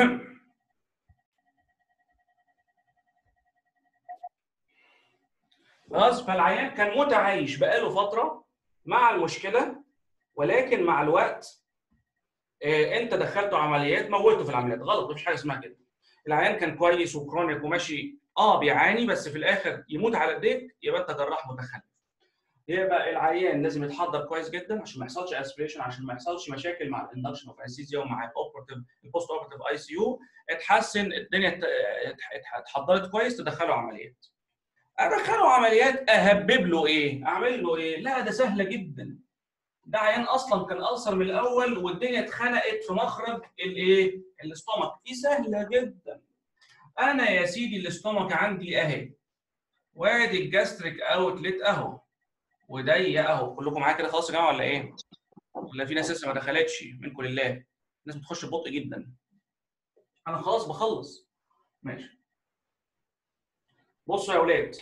خلاص فالعيان كان متعايش بقاله فتره مع المشكله ولكن مع الوقت آه، انت دخلته عمليات موته في العمليات غلط مفيش حاجه اسمها كده العيان كان كويس وكرونيك وماشي اه بيعاني بس في الاخر يموت على ايديك يبقى انت جراح متخلف يبقى العيان لازم يتحضر كويس جدا عشان ما يحصلش اسبريشن عشان ما يحصلش مشاكل مع الاندكشن اوف انستيزيا ومع الاوبرتيف البوست اوبرتيف اي سي يو اتحسن الدنيا ات- ات- اتحضرت كويس تدخله عمليات ادخله عمليات اهبب له ايه؟ اعمل له ايه؟ لا ده سهله جدا ده عيان اصلا كان ألسر من الاول والدنيا اتخنقت في مخرج الايه؟ الاستومك دي سهله جدا انا يا سيدي الاستومك عندي اهي وادي الجاستريك اوتلت اهو وضيق اهو كلكم معايا كده خلاص يا جماعه ولا ايه؟ ولا في ناس لسه ما دخلتش منكم لله الناس بتخش ببطء جدا انا خلاص بخلص ماشي بصوا يا اولاد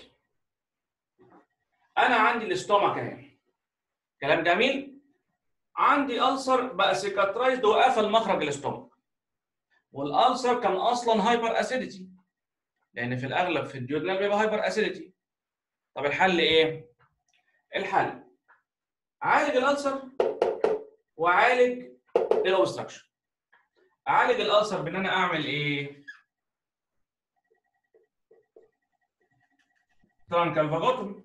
انا عندي الاستومك اهي كلام جميل عندي ألسر بقى سيكاترايزد وقفل مخرج الاستومك والألسر كان اصلا هايبر اسيديتي لان في الاغلب في الديودنال بيبقى هايبر اسيديتي طب الحل ايه الحل عالج الألسر وعالج الاوبستراكشن اعالج الألسر بان انا اعمل ايه ترانكال فاجوتومي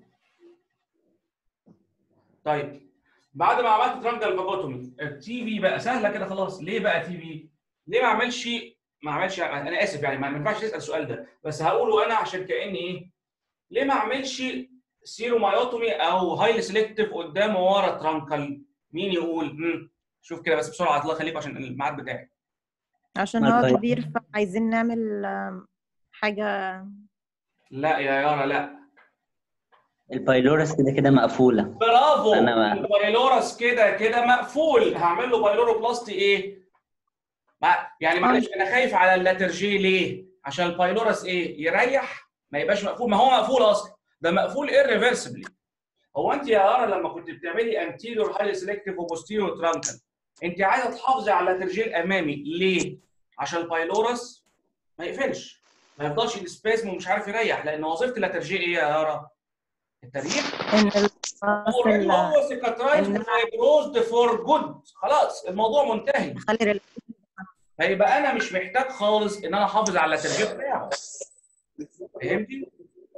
طيب بعد ما عملت ترانكال فاجوتومي التي في بقى سهله كده خلاص ليه بقى تي في ليه ما اعملش ما اعملش انا اسف يعني ما ما ينفعش تسال السؤال ده بس هقوله انا عشان كاني ايه ليه ما اعملش سيرومايوتومي او هايلي سيلكتيف قدام وورا ترانكال مين يقول مم. شوف كده بس بسرعه الله يخليكم عشان الميعاد بتاعي عشان ما هو طيب. كبير فعايزين نعمل آم، حاجة لا يا يارا لا البايلورس كده كده مقفولة برافو أنا ما- البايلورس كده كده مقفول هعمل له بايلوروبلاستي ايه؟ مع- يعني معلش انا خايف على اللاترجي ليه؟ عشان البايلورس ايه؟ يريح ما يبقاش مقفول ما هو مقفول اصلا ده مقفول irreversibly هو انت يا يارا لما كنت بتعملي انتيريور هايلي سيلكتيف وبوستيريور ترانكل انت عايزه تحافظي على اللاترجي الامامي ليه؟ عشان البايلورس ما يقفلش ما يفضلش السباسم ومش عارف يريح لان وظيفه اللاترجي ايه يا يارا؟ التريح ان ال- اوريدي ال- هو سيكاترايز إن- وفايبروزد فور جود خلاص الموضوع منتهي نخلي ريل- هيبقى انا مش محتاج خالص ان انا احافظ على الترجيح بتاعه فهمتي؟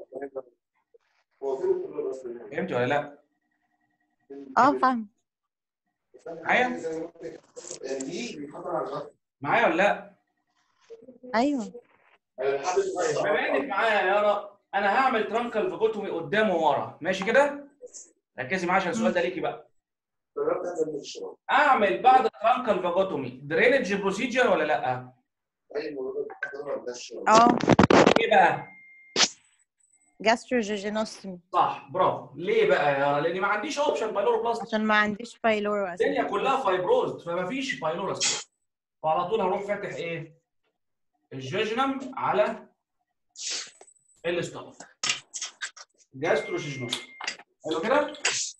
فهمتي ولا لا؟ اه فاهم معايا؟ معايا ولا لا؟ ايوه بما انك معايا يا يارا انا هعمل ترانكال فاجوتومي قدام وورا ماشي كده؟ ركزي معايا عشان السؤال ده ليكي بقى اعمل بعد الترانكال فاجوتومي درينج بروسيجر ولا لا؟ اه ايه بقى؟ جاستروجيجينوستومي صح برافو ليه بقى يا يارا؟ لاني ما عنديش اوبشن بايلوروبلاست عشان ما عنديش بايلورو الدنيا اساسا كلها فايبروزد فما فيش بايلورس فعلى طول هروح فاتح ايه؟ الجيجنم على الاستومك جاستروجيجنوم حلو كده؟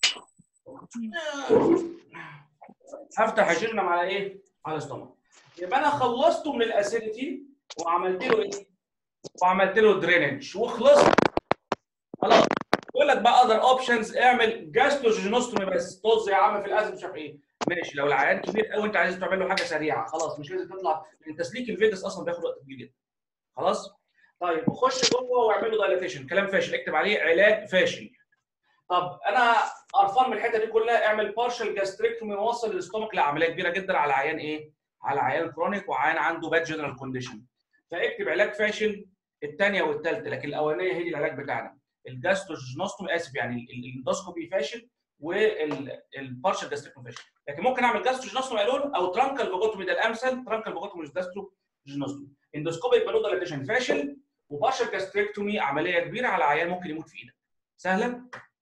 هفتح الجيجنم على ايه؟ على الاستومك يبقى انا خلصته من الاسيديتي وعملت له ايه؟ وعملت له درينج وخلصت خلاص يقول لك بقى اذر اوبشنز اعمل جاستروجينوستومي بس طز يا عم في الاسيد مش عارف ايه ماشي لو العيان كبير قوي انت عايز تعمل له حاجه سريعه خلاص مش لازم تطلع لان تسليك الفيجاس اصلا بياخد وقت كبير جدا خلاص طيب خش جوه واعمل له دايلاتيشن كلام فاشل اكتب عليه علاج فاشل طب انا قرفان من الحته دي كلها اعمل بارشل جاستريكتومي ووصل الاستومك لعمليه كبيره جدا على عيان ايه؟ على عيان كرونيك وعيان عنده باد جنرال كونديشن فاكتب علاج فاشل الثانيه والثالثه لكن الاولانيه هي دي العلاج بتاعنا الجاستروجينوستومي اسف يعني ال- الاندوسكوبي فاشل والبارشل جاستريكتومي فاشل لكن ممكن اعمل جاستروجينوستومي الون او ترانكال فاجوتومي ده الامثل ترانكال فاجوتومي مش جاستروجينوستومي اندوسكوبي بالون دايلاتيشن فاشل وبارشل جاستريكتومي عمليه كبيره على عيان ممكن يموت في ايدك سهله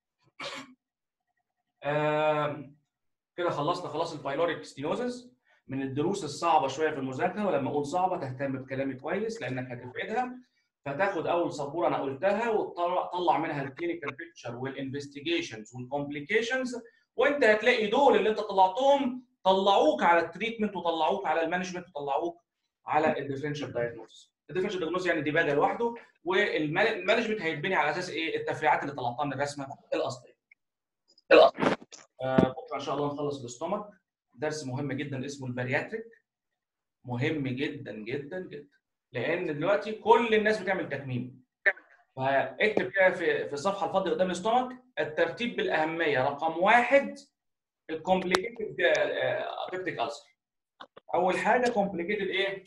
آم، كده خلصنا خلاص البايلوريك ستينوزس من الدروس الصعبه شويه في المذاكره ولما اقول صعبه تهتم بكلامي كويس لانك هتفقدها فتاخد اول سبوره انا قلتها وتطلع منها الكلينيكال بيكتشر والانفستيجيشنز والكومبليكيشنز وانت هتلاقي دول اللي انت طلعتهم طلعوك على التريتمنت وطلعوك على المانجمنت وطلعوك على الديفرنشال دايجنوز الديفرنشال دايجنوز يعني ديباجه لوحده والمانجمنت هيتبني على اساس ايه التفريعات اللي طلعتها من الرسمه الاصليه الاصليه آه بكره ان شاء الله نخلص الاستومك درس مهم جدا اسمه البارياتريك مهم جدا جدا جدا لان دلوقتي كل الناس بتعمل تكميم فاكتب كده في في الصفحه الفاضيه قدام الاستومك الترتيب بالاهميه رقم واحد الكومبليكيتد بيبتيك ألسر اول حاجه كومبليكيتد ايه؟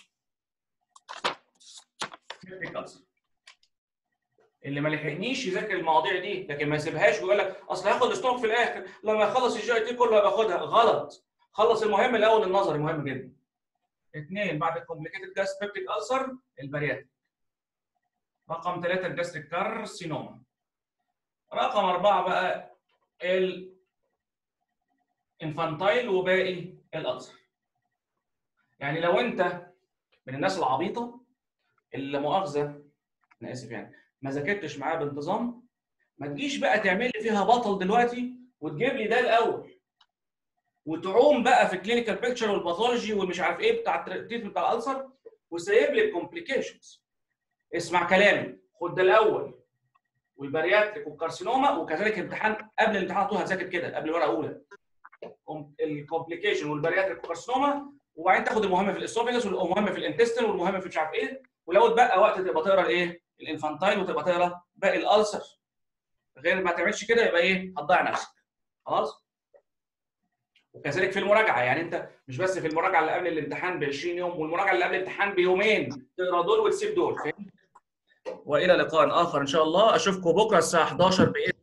بيبتيك ألسر اللي ما لحقنيش يذاكر المواضيع دي لكن ما يسيبهاش ويقول لك اصل هاخد الاستومك في الاخر لما يخلص الجي اي تي كله باخدها غلط خلص المهم الاول النظري مهم جدا اثنين بعد الكومبليكيتد جاس بيبتيك ألسر البرياتيك رقم ثلاثة الجاستريك كارسينوما رقم أربعة بقى الانفانتايل وباقي الألسر يعني لو أنت من الناس العبيطة اللي مؤاخذة أنا آسف يعني ما ذاكرتش معاه بانتظام ما تجيش بقى تعمل لي فيها بطل دلوقتي وتجيب لي ده الأول وتعوم بقى في الكلينيكال بيكتشر والباثولوجي والمش عارف ايه بتاع التريتمنت بتاع الألسر وسايب لي الكومبليكيشنز اسمع كلامي خد ده الاول والبارياتريك والكارسينوما وكذلك امتحان قبل الامتحان على طول هتذاكر كده قبل ورقه اولى الكومبليكيشن والبارياتريك والكارسينوما وبعدين تاخد المهم في الاسوفيجس والمهم في الانتستين والمهم في مش عارف ايه ولو اتبقى وقت تبقى تقرا الايه؟ الانفانتايل وتبقى تقرا باقي الالسر غير ما تعملش كده يبقى ايه؟ هتضيع نفسك خلاص؟ وكذلك في المراجعه يعني انت مش بس في المراجعه اللي قبل الامتحان ب 20 يوم والمراجعه اللي قبل الامتحان بيومين تقرا دول وتسيب دول فهمت؟ والى لقاء اخر ان شاء الله اشوفكم بكره الساعه 11 باذن